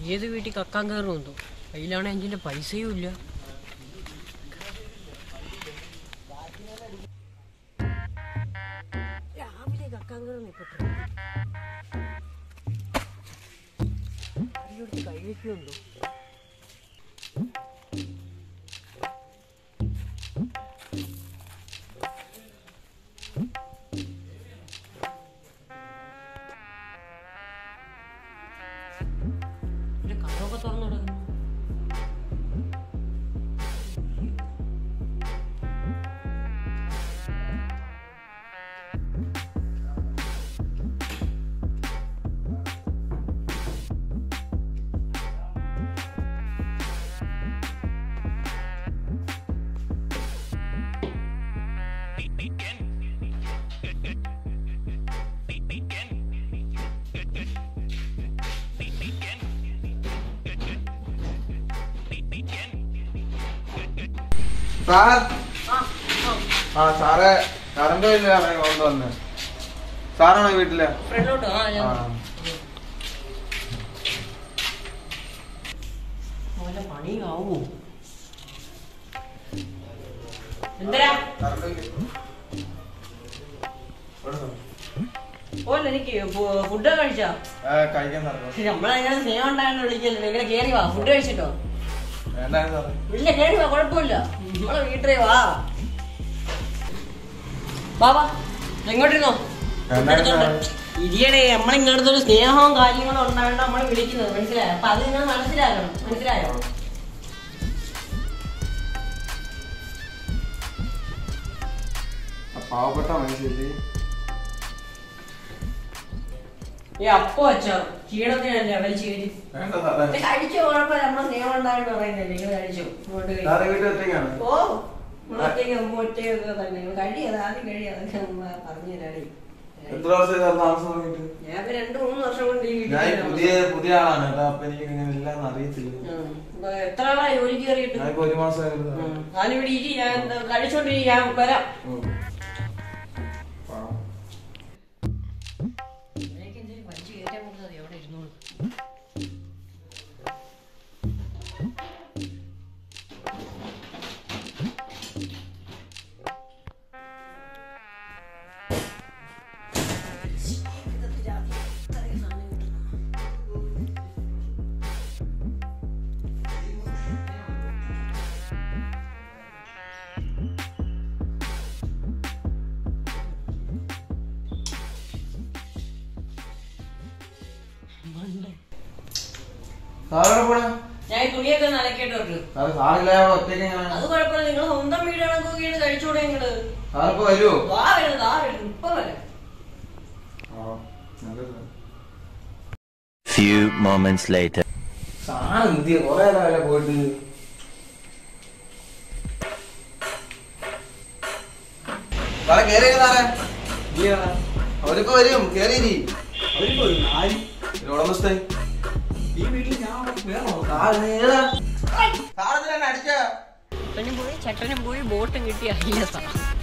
ഏത് വീട്ടിൽ കക്കാൻ കയറുമെന്തോ കയ്യിലാണെങ്കിൽ എൻ്റെ പൈസയും ഇല്ല രാവിലെ കക്കാൻ കയറുന്ന ഇപ്പൊ അരിയെടുത്ത് കൈ വെക്കുമെന്തോ ഒരു കഥമൊക്കെ തുറന്നു കിടക്കുന്നു സാർ ആ സാറേ കറണ്ട് ബില്ലാണ് കൊണ്ടുവന്ന് സാറാണോ വീട്ടില് ഫ്രണ്ടിലോട്ട് ആ ആ ഞാൻ വല്ല പണിയാവോ എന്തരാ കറണ്ട് ബില്ല് കൊടുത്തോ? ഓല്ല എനിക്ക് ഫുഡ് കഴിച്ചാ ആ, കഴിക്കാൻ സാറേ നമ്മളങ്ങനെ സ്നേഹം ഉണ്ടായെന്ന് വിളിക്കല്ലോ ഇങ്ങനെ കേറി വാ ഫുഡ് കഴിച്ചിട്ടോ വേണ്ടായിരുന്നു സാറേ ഇല്ല കേറി വാ കുഴപ്പമില്ല നമ്മളെ വീട്ടിൽ വാ ബാബാ എങ്ങോട്ടിരുന്നോ എന്നാ ഇരിയടേ നമ്മളിങ്ങടുത്തൊരു സ്നേഹവും കാര്യങ്ങളും ഉണ്ടാവേണ്ട നമ്മൾ വിളിക്കുന്നത് മനസ്സിലായോ അപ്പൊ അത് നിങ്ങൾ മനസ്സിലാക്കണം മനസ്സിലായോ ആ പാവപ്പെട്ട മനുഷ്യല്ലേ ഈ അപ്പോ അച്ഛോ ക്ഷീണത്തിനല്ലേ വലിച്ചു കയറ്റി വേണ്ട സാറേ ഇത് കഴിച്ചോ കുഴപ്പമില്ല നമ്മളെ സ്നേഹം ഉണ്ടായെന്ന് പറയുന്നില്ലേ നിങ്ങൾ കഴിച്ചോ ഇങ്ങോട്ട് കഴിച്ചോ. സാറേ വീട്ടിൽ ഒറ്റയ്ക്കാണ് ഓ നമ്മളൊറ്റയ്ക്ക് അമ്മ ഒറ്റയൊക്കെ തന്നെ കഴിയത് ആദ്യം കഴിയത് അതൊക്കെ അമ്മ പറഞ്ഞു തരാടി എത്ര വർഷമായി സാർ താമസം തുടങ്ങിയിട്ട് ഞാൻ ഇപ്പൊ രണ്ടു മൂന്ന് വർഷം കൊണ്ട് ഈ വീട്ടിൽ ഞാൻ ഈ തന്നെ പുതിയ പുതിയ ആളാണ് കേട്ടോ അപ്പൊ എനിക്ക് ഇങ്ങനെ എല്ലാം അറിയത്തില്ല ഉം. ഇപ്പൊ എത്ര ആളായി ജോലിക്ക് കയറിയിട്ട് ഞാനിപ്പോ ഒരു മാസമായിരുന്നു സാറേ. ഉം. ഞാനിവിടെ ഇരി ഞാൻ എന്താ കഴിച്ചോണ്ടിരി ഞാൻ വരാം ഉം. പാവം. ഇവനെയൊക്കെ എന്തേലും വലിച്ചു കയറ്റാൻ കൊടുത്താൽ മതി, അവിടെ ഇരുന്നോളൂ. മണ്ടൻ. സാറെവിടെ പോണേ ഞാൻ ഈ തുണിയൊക്കെ ഒന്ന് അലക്കിയിട്ട് വെക്ക്. സാറ് സാറില്ല ഒറ്റയ്ക്ക് എങ്ങനെ അത് കുഴപ്പമില്ല നിങ്ങൾ സ്വന്തം വീട് കണക്കുകയാണ് കഴിച്ചൂടെ നിങ്ങള് സാറിപ്പോ വരുമോ വാ വരുന്നു ദാ വരുന്നു ഇപ്പൊ വരാം ആ നല്ല sir. Few moments later. Sir എന്തിയ കൊറേ നേരം പോയിട്ട് സാറേ കേറി സാറേ അവരിപ്പോ വരും കേറിയിരി ഉടമസ്ഥ സാറെന്തിനാ അടിച്ച ചട്ടനും പോയി ചട്ടനും പോയി ബോട്ടും കിട്ടി അറിയില്ല സാർ